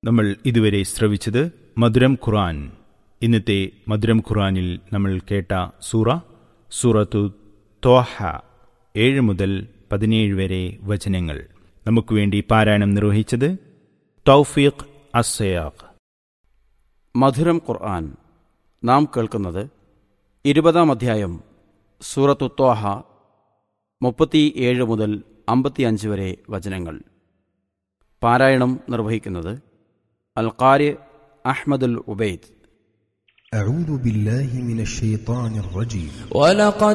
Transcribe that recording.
നമ്മൾ ഇതുവരെ ശ്രവിച്ചത് മധുരം ഖുറാൻ ഇന്നത്തെ മധുരം ഖുറാനിൽ നമ്മൾ കേട്ട സൂറ സൂറത്തു തോഹ ഏഴ് മുതൽ പതിനേഴ് വരെ വചനങ്ങൾ നമുക്ക് വേണ്ടി പാരായണം നിർവഹിച്ചത് തൗഫീഖ് അസയാഖ് മധുരം ഖുർആൻ നാം കേൾക്കുന്നത് ഇരുപതാം അധ്യായം സൂറത്തു ത്വാഹ മുപ്പത്തി ഏഴ് മുതൽ അമ്പത്തിയഞ്ച് വരെ വചനങ്ങൾ പാരായണം നിർവഹിക്കുന്നത് അൽ ഖാരി അഹ്മദുൽ ഉബൈദ് أعوذ بالله من الشيطان الرجيم ولقد